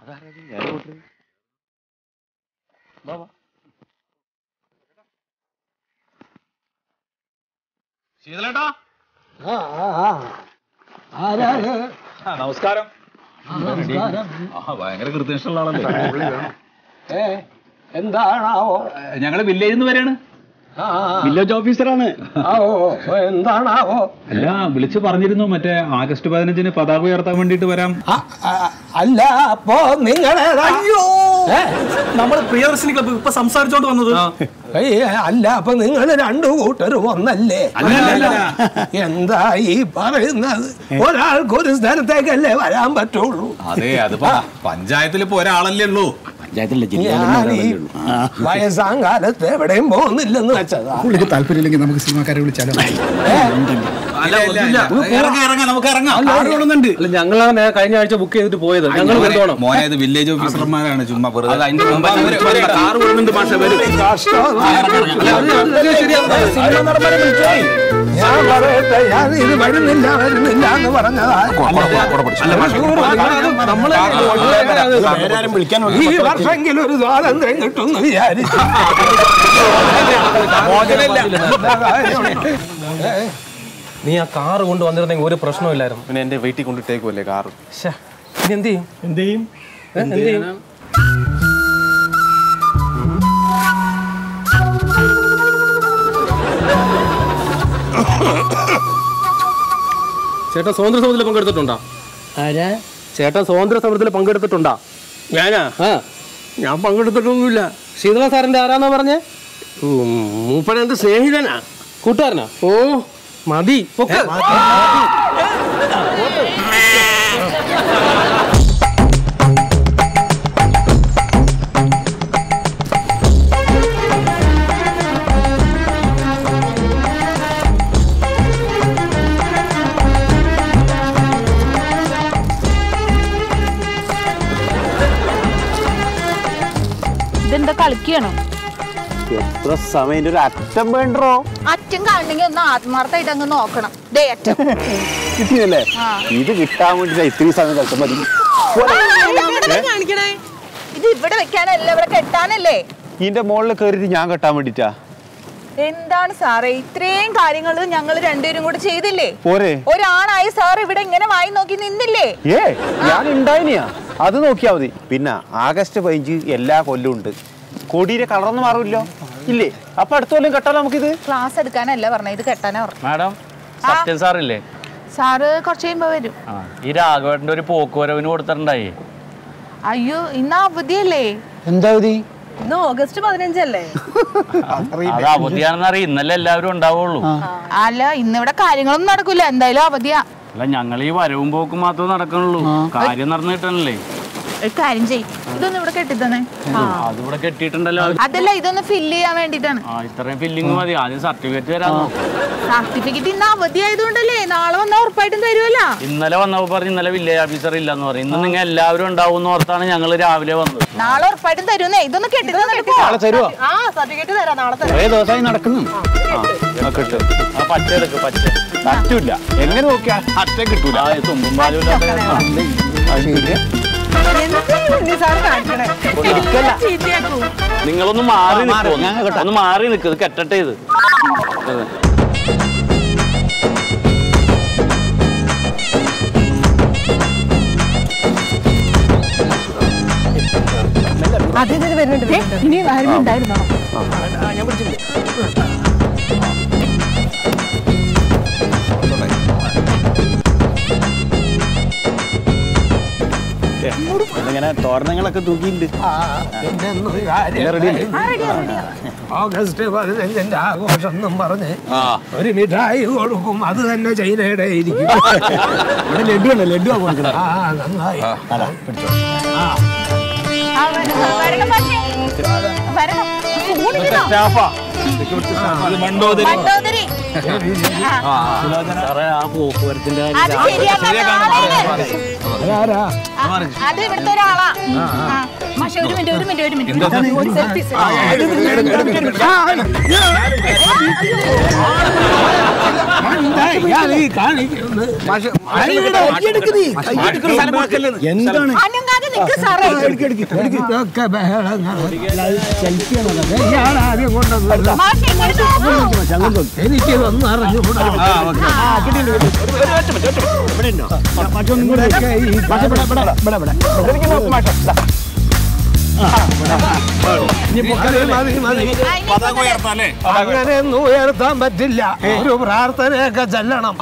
ശീതലേട്ടാ ആ, ആ, ആ. ആരാണ് നമസ്കാരം നമസ്കാരം ആ ഭയങ്കര കൃത്യനിഷ്ഠുള്ള ആളല്ലേ ഏ എന്താണാവോ ഞങ്ങള് വില്ലേജിൽ നിന്ന് വരെയാണ് ആ, വില്ലേജ് ഓഫീസറാണ് ആ, ഓ എന്താണാവോ അല്ല വിളിച്ചു പറഞ്ഞിരുന്നു മറ്റേ ആഗസ്റ്റ് പതിനഞ്ചിന് പതാക ഉയർത്താൻ വേണ്ടിട്ട് വരാം ആ, ആ, അല്ല അപ്പോ നിങ്ങളേതാ ഏ? നമ്മൾ പ്രിയദർശിനി ക്ലബ്ബ് ഇപ്പൊ സംസാരിച്ചോണ്ട് വന്നത് ഏയ്, അല്ല അപ്പൊ നിങ്ങൾ രണ്ടു കൂട്ടരും ഒന്നല്ലേ എന്താ ഈ പറയുന്നത് ഒരാൾക്ക് ഒരു സ്ഥലത്തേക്കല്ലേ വരാൻ പറ്റുള്ളൂ അതെ അതിപ്പോ പഞ്ചായത്തിൽ ഇപ്പൊ ഒരാളല്ലേ ഉള്ളൂ ഞാൻ ഈ വയസ്സാം കാലത്ത് എവിടെയും പോകുന്നില്ലെന്ന് വെച്ചതാ പുള്ളിക്ക് താല്പര്യമില്ലെങ്കിൽ നമുക്ക് സിനിമാക്കാരെ വിളിച്ചാലോ ഇറങ്ങാം നമുക്ക് ഇറങ്ങാം അല്ല ഞങ്ങളാണ് കഴിഞ്ഞ ആഴ്ച ബുക്ക് ചെയ്തിട്ട് പോയത് ഞങ്ങൾ കൊണ്ടുപോകണം മോനെ ഇത് വില്ലേജ് ഓഫീസർമാരാണ് ചുമ്മാ വെറുതെ അതിന്റെ മുമ്പ് കാറ് വിടുന്നുണ്ട് മാഷെ വരും ഞാൻ പറയട്ടെ ഞാൻ ഇത് വരുന്നില്ല വരുന്നില്ല എന്ന് പറഞ്ഞതാ ഈ വർഷമെങ്കിലും ഒരു സ്വാതന്ത്ര്യം കിട്ടുമെന്ന് വിചാരിച്ചു നീ ആ കാറ് കൊണ്ട് വന്നിരുന്നെങ്കിൽ ഒരു പ്രശ്നമില്ലായിരുന്നു പിന്നെ എന്റെ വെയിറ്റിൽ കൊണ്ടിട്ടേക്കുമല്ലേ കാറ് ശ്ശെ, ഇനി എന്ത് ചെയ്യും എന്ത് ചെയ്യും എന്ത് ചെയ്യും ചേട്ടൻ സ്വാതന്ത്ര്യ സമരത്തിൽ പങ്കെടുത്തിട്ടുണ്ടോ ആരാ ചേട്ടൻ സ്വാതന്ത്ര്യ സമരത്തിൽ പങ്കെടുത്തിട്ടുണ്ടോ ഞാനാ ഞാൻ പങ്കെടുത്തിട്ടൊന്നുമില്ല ശീതള സാറിന്റെ ആരാന്നാ പറഞ്ഞേ മൂപ്പനെന്റെ സ്നേഹിതനാ കൂട്ടുകാരനാ ഓ മതി പൊക്ക്. ഇതെന്താ കളിക്കുകയാണോ എത്ര സമയം ഒരു അറ്റം വേണ്ടോ അറ്റം കാണണമെങ്കിൽ ഒന്ന് ആത്മാർത്ഥമായിട്ട് അങ്ങ് നോക്കണം ദേ അറ്റം കിട്ടിയല്ലേ ആ. ഇത് കിട്ടാൻ വേണ്ടി ഇത്രയും സമയം കളിച്ചാൽ മതി കാണിക്കണേ ഇത് ഇവിടെ വെക്കാനല്ല ഇവിടെ കെട്ടാനല്ലേ ഇതിന്റെ മുകളിൽ കയറിയിട്ട് ഞാൻ കെട്ടാൻ വേണ്ടിട്ടാ എന്താണ് സാറേ ഇത്രയും കാര്യങ്ങൾ ഞങ്ങൾ രണ്ടുപേരും കൂടെ ചെയ്തില്ലേ പോരെ ഒരാണായി സാർ ഇവിടെ ഇങ്ങനെ വായി നോക്കി നിന്നില്ലേ ഏ ഞാൻ ഉണ്ടായിനിയാ അത് നോക്കിയാ മതി പിന്നെ ആഗസ്റ്റ് പതിനഞ്ച് എല്ലാ കൊല്ലവും ഉണ്ട് കൊടിയുടെ കളറൊന്നും മാറില്ലോ ഇല്ലേ അപ്പൊ അടുത്ത കൊല്ലം കെട്ടാലോ നമുക്കിത് ക്ലാസ് എടുക്കാനല്ല പറഞ്ഞത് ഇത് കെട്ടാനാ പറഞ്ഞു മാഡം സത്യൻ സാറില്ലേ സാറ് കുറച്ച് കഴിയുമ്പോ വരും ആ ഈ രാഘവേട്ടൻ്റെ ഒരു പോക്കുവരവിന് കൊടുത്തിട്ടുണ്ടായി അയ്യോ ഇന്ന് അവധിയല്ലേ എന്താ മതി ഇന്ന് ഓഗസ്റ്റ് പതിനഞ്ചല്ലേ അത് അവധിയാണെന്ന് അറിയാം ഇന്നലെ എല്ലാവരും ഉണ്ടാവുള്ളൂ അല്ല ഇന്നിവിടെ കാര്യങ്ങളൊന്നും നടക്കൂല എന്തായാലും അവധിയാ അല്ല ഞങ്ങൾ ഈ വരവും പോക്കും മാത്രമേ നടക്കണുള്ളൂ കാര്യം നടന്നു കിട്ടണല്ലേ ഒരു കാര്യം ചെയ് ഇതൊന്ന് ഇവിടെ കെട്ടിത്തന്നെ അതിവിടെ കെട്ടിയിട്ടുണ്ടല്ലോ അതല്ല ഇതൊന്ന് ഫില്ല് ചെയ്യാൻ വേണ്ടിട്ടാണ് ആ ഇത്രയും ഫില്ലിങ് മതി ആദ്യം സർട്ടിഫിക്കറ്റ് തരാമോ സർട്ടിഫിക്കറ്റ് ഇന്ന് അവധി ആയതുകൊണ്ടല്ലേ നാളെ വന്നാൽ ഉറപ്പായിട്ടും തരുമല്ലോ ഇന്നലെ വന്നപ്പോ പറഞ്ഞു ഇന്നലെ വില്ലേജ് ഓഫീസർ ഇല്ലെന്ന് പറയും ഇന്ന് നിങ്ങൾ എല്ലാവരും ഉണ്ടാവും എന്ന് ഓർത്താണ് ഞങ്ങൾ രാവിലെ വന്നത് നാളെ ഉറപ്പായിട്ടും തരുന്നേ ഇതൊന്ന് കെട്ടിത്തന്നിട്ട് തരുവോ ആ സർട്ടിഫിക്കറ്റ് തരാം നാളെ തരാം കുറേ ദിവസമായി നടക്കുന്നു ആ കിട്ടും ആ പച്ച എടുക്ക് പച്ച പറ്റൂല എങ്ങനെ നോക്കിയാ അറ്റ കിട്ടൂല ആ ഈ തുമ്പും പാലും ഇല്ലാത്ത ചീത്തയാക്കൂ നിങ്ങളൊന്ന് മാറി നിൽക്കൂ ഒന്ന് മാറി നിൽക്ക് ഇത് കെട്ടട്ടെ ഇത് ഇനി വരുന്നുണ്ടായിരുന്നോ ഇങ്ങനെ തോരണങ്ങളൊക്കെ തൂക്കിയിട്ടുണ്ട് പിന്നെ ഒരു കാര്യം ഓഗസ്റ്റ് പതിനഞ്ചിന്റെ ആഘോഷം എന്നും പറഞ്ഞ് ഒരു മിഠായി കൊടുക്കും അത് തന്നെ ചൈനയുടെ ഇരിക്കും ലഡു അല്ലേ ലഡു കൊടുക്കണം ആ നന്നായി ആ, വരണം, വരണം പക്ഷേ. വരണം. ഊണിക്കണോ? മണ്ടോദരി. ആ, സാറേ ആ പോക്കുവരത്തിന്റെ അത് ശരിയാക്കാം നാളെ ആരാ ആ, അത് ഇവിടുത്തെ ഒരാളാ ആ, മാഷെ ഒരു മിനിറ്റ് ഒരു മിനിറ്റ് ഒരു മിനിറ്റ് ഒരു സെൽഫി എന്താ ഇയാൾ ഈ കാണിക്കുന്നത് എന്താണ് അനങ്ങാതെ നിക്ക് സാറേ ഇതൊക്കെ ബഹളങ്ങളാണ്. ഞാൻ ആദ്യം കൊണ്ടുവന്നത് മാഷ് ഇങ്ങോട്ട് നോക്കൂ. എനിക്ക് ഇതൊന്നും അറിഞ്ഞുകൂടാ ഇതൊക്കെ ഈ മതി, മതി, മതി. അങ്ങനെയൊന്നും ഉയർത്താൻ പറ്റില്ല ഒരു പ്രാർത്ഥനയൊക്കെ ചെല്ലണം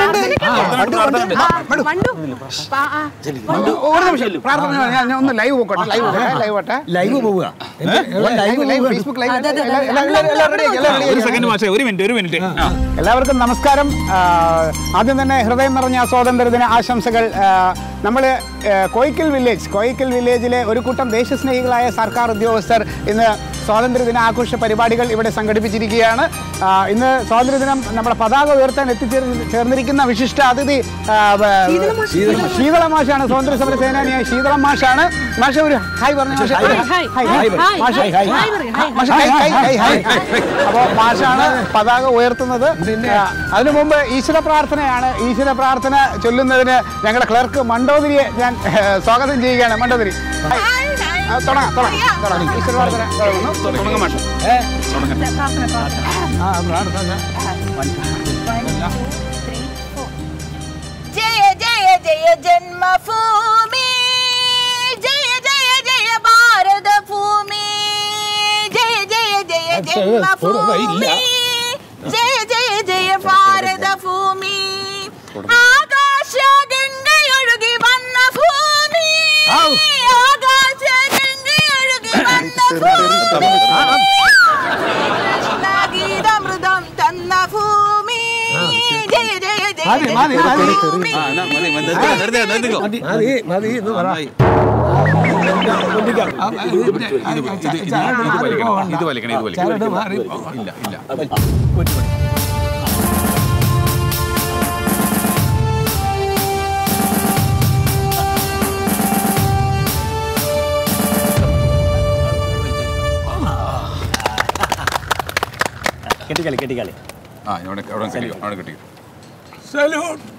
മണ്ടു പാ, ആ. ഒരു നിമിഷം പ്രാർത്ഥന ഞാൻ ഞാൻ ഒന്ന് ലൈവ് പോക്കോട്ടെ ലൈവ് പോട്ടെ ലൈവ് പോട്ടെ ലൈവ് പോവുക ലൈവ് ലൈവ് ഫേസ്ബുക്ക് ലൈവ് അതെ, അതെ, അതെ. എല്ലാം- എല്ലാം- എല്ലാം ready, എല്ലാം ready. ഒരു സെക്കൻഡ് മാഷേ ഒരു മിനിറ്റ് ഒരു മിനിറ്റ് എല്ലാവർക്കും നമസ്കാരം ആ, ആദ്യം തന്നെ ഹൃദയം നിറഞ്ഞ സ്വാതന്ത്ര്യദിന ആശംസകൾ നമ്മൾ കോയിക്കൽ വില്ലേജ് കോയിക്കൽ വില്ലേജിലെ ഒരു കൂട്ടം ദേശസ്നേഹികളായ സർക്കാർ ഉദ്യോഗസ്ഥർ ഇന്ന് സ്വാതന്ത്ര്യദിന ആഘോഷ പരിപാടികൾ ഇവിടെ സംഘടിപ്പിച്ചിരിക്കുകയാണ് ആ, ഇന്ന് സ്വാതന്ത്ര്യദിനം നമ്മുടെ പതാക ഉയർത്താൻ എത്തിച്ചേർ ചേർന്നിരിക്കുന്ന വിശിഷ്ട അതിഥി ആ, ബ- ശീതള മാഷാണ് സ്വാതന്ത്ര്യ സമര സേനാനിയായ ശീതള മാഷാണ് മാഷ ഒരു ഹായ് പറഞ്ഞു മാഷ ഹായ്, ഹായ്, ഹായ്, ഹായ്, മാഷ ഹായ്, ഹായ് പറയ്, ഹായ്, മാഷ ഹായ് ഹായ് ഹായ് ഹായ് അപ്പോൾ മാഷാണ് പതാക ഉയർത്തുന്നത് ആ, അതിനു മുമ്പ് ഈശ്വര പ്രാർത്ഥനയാണ് ഈശ്വര പ്രാർത്ഥന ചൊല്ലുന്നതിന് ഞങ്ങളുടെ ക്ലർക്ക് മണ്ടോദരിയെ ഞാൻ ഏ, സ്വാഗതം ചെയ്യുകയാണ് മണ്ടോദരി ഹായ്. Hi, hi. ആ, തുടങ്ങാം തുടങ്ങാം തുടങ്ങാം ഈശ്വര പ്രാർത്ഥന തുടങ്ങുന്നു. തുടങ്ങാം മാഷ പ്രാർത്ഥന, പ്രാർത്ഥന. ആ പ്രാർത്ഥന ജയ ജയ ജയ ജന്മഭൂമി ജയ ജയ ജയ ഭാരതഭൂമി ജയ ജയ ജയ ജന്മഭൂമി ജയ ജയ ജയ ഭാരതഭൂമി ആകാശ ഗംഗയൊഴുകി വന്ന ഭൂമി ആകാശ ഗംഗയൊഴുകി വന്ന ഭൂമി കൃഷ്ണഗീതമൃതം തന്ന ഭൂമി ജയ ജയ ജയ മതി, മതി, മതി. ഭൂമി മതി മതി എന്ന് പറ ഇത് വലിക്കണം ഇത് വലിക്കണം ചരട് മാറി ഇല്ല ഇല്ല കെട്ടിക്കളി കെട്ടിക്കളി ആ ഇവിടെ അവിടെ കിട്ടിയോ അവിടെ കിട്ടിയോ സല്യൂട്ട്